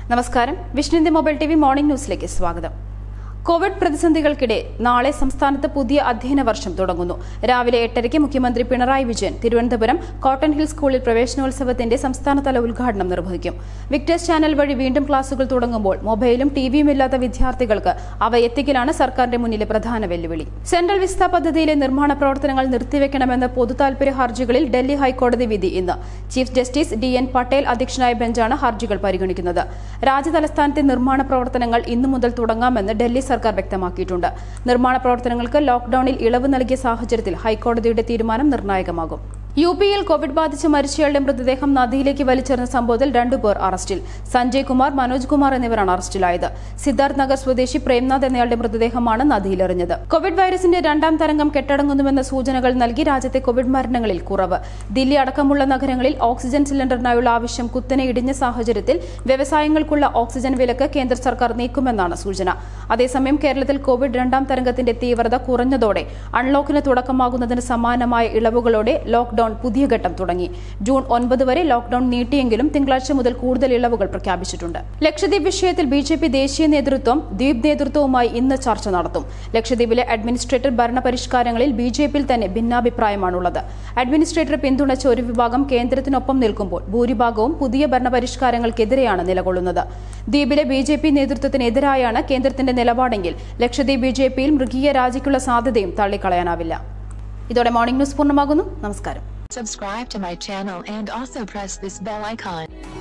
നമസ്കാരം വിഷ്ണുവിന്റെ mobile T V morning ന്യൂസിലേക്ക് സ്വാഗതം കോവിഡ് പ്രതിസന്ധികൾക്കിടെ നാളെ സംസ്ഥാനത്ത് പുതിയ അധ്യയന വർഷം തുടങ്ങുന്നു രാവിലെ എട്ടരയ്ക്ക് മുഖ്യമന്ത്രി പിണറായി വിജയൻ തിരുവനന്തപുരം കോട്ടൺ ഹിൽ സ്കൂളിൽ പ്രവേശനോത്സവത്തിന്റെ സംസ്ഥാനതല ഉദ്ഘാടനം നിർവഹിക്കും വിക്ടേഴ്സ് ചാനൽ വഴി വീണ്ടും ക്ലാസുകൾ തുടങ്ങുമ്പോൾ മൊബൈലും ടിവിയും ഇല്ലാത്ത വിദ്യാർത്ഥികൾക്ക് അവ എത്തിക്കലാണ് സർക്കാരിന്റെ മുന്നിലെ പ്രധാന വെല്ലുവിളി സെൻട്രൽ വിസ്ത പദ്ധതിയിലെ നിർമ്മാണ പ്രവർത്തനങ്ങൾ നിർത്തിവെക്കണമെന്ന പൊതുതാൽപര്യ ഹർജികളിൽ ഡൽഹി ഹൈക്കോടതി വിധി ഇന്ന് chief justice D N Patel അധ്യക്ഷനായ ബെഞ്ചാണ് ഹർജികൾ പരിഗണിക്കുന്നത് രാജ്യതലസ്ഥാനത്തെ നിർമ്മാണ പ്രവർത്തനങ്ങൾ ഇന്നു മുതൽ തുടങ്ങാമെന്ന് ഡൽഹി സർക്കാർ വ്യക്തമാക്കിയിട്ടുണ്ട് നിർമ്മാണ പ്രവർത്തനങ്ങൾക്ക് ലോക്ഡൌണിൽ ഇളവ് നൽകിയ സാഹചര്യത്തിൽ ഹൈക്കോടതിയുടെ തീരുമാനം നിർണായകമാകും യു പിയിൽ കോവിഡ് ബാധിച്ച് മരിച്ചയാളുടെ മൃതദേഹം നദിയിലേക്ക് വലിച്ചെറിഞ്ഞ സംഭവത്തിൽ രണ്ടുപേർ അറസ്റ്റിൽ സഞ്ജയ് കുമാർ മനോജ് കുമാർ എന്നിവരാണ് അറസ്റ്റിലായത് സിദ്ധാർത്ഥ് നഗർ സ്വദേശി പ്രേംനാഥ് എന്നയാളുടെ മൃതദേഹമാണ് നദിയിലെറിഞ്ഞത് കോവിഡ് വൈറസിന്റെ രണ്ടാം തരംഗം കെട്ടടങ്ങുന്നുവെന്ന സൂചനകൾ നൽകി രാജ്യത്തെ കോവിഡ് മരണങ്ങളിൽ കുറവ് ദില്ലി അടക്കമുള്ള നഗരങ്ങളിൽ ഓക്സിജൻ സിലിണ്ടറിനായുള്ള ആവശ്യം കുത്തനെ ഇടിഞ്ഞ സാഹചര്യത്തിൽ വ്യവസായങ്ങൾക്കുള്ള ഓക്സിജൻ വിലക്ക് കേന്ദ്ര സർക്കാർ നീക്കുമെന്നാണ് സൂചന അതേസമയം കേരളത്തിൽ കോവിഡ് രണ്ടാം തരംഗത്തിന്റെ തീവ്രത കുറഞ്ഞതോടെ അൺലോക്കിന് തുടക്കമാകുന്നതിന് സമാനമായ ഇളവുകളോടെ ലോക്ഡൌൺ പുതിയ ഘട്ടം തുടങ്ങി ജൂൺ ഒൻപത് വരെ ലോക്ഡൌൺ നീട്ടിയെങ്കിലും തിങ്കളാഴ്ച മുതൽ കൂടുതൽ ഇളവുകൾ പ്രഖ്യാപിച്ചിട്ടുണ്ട് ലക്ഷദ്വീപ് വിഷയത്തിൽ ബി ജെ പി ദേശീയ നേതൃത്വം ദ്വീപ് നേതൃത്വവുമായി ഇന്ന് ചർച്ച നടത്തും ലക്ഷദ്വീപിലെ അഡ്മിനിസ്ട്രേറ്റർ ഭരണപരിഷ്കാരങ്ങളിൽ ബി ജെ പിയിൽ തന്നെ ഭിന്നാഭിപ്രായമാണുള്ളത് അഡ്മിനിസ്ട്രേറ്റർ പിന്തുണച്ച ഒരു വിഭാഗം കേന്ദ്രത്തിനൊപ്പം നിൽക്കുമ്പോൾ ഭൂരിഭാഗവും പുതിയ ഭരണപരിഷ്കാരങ്ങൾക്കെതിരെയാണ് നിലകൊള്ളുന്നത് ദ്വീപിലെ ബി ജെ പി നേതൃത്വത്തിനെതിരായാണ് കേന്ദ്രത്തിന്റെ നിലപാടെങ്കിൽ ലക്ഷദ്വീപ് ബി ജെ പിയിൽ മൃഗീയ രാജിക്കുള്ള സാധ്യതയും തള്ളിക്കളയാനാവില്ല ഇതോടെ മോർണിംഗ് ന്യൂസ് പൂർണ്ണമാകുന്നു നമസ്കാരം Subscribe to my channel and also press this bell icon.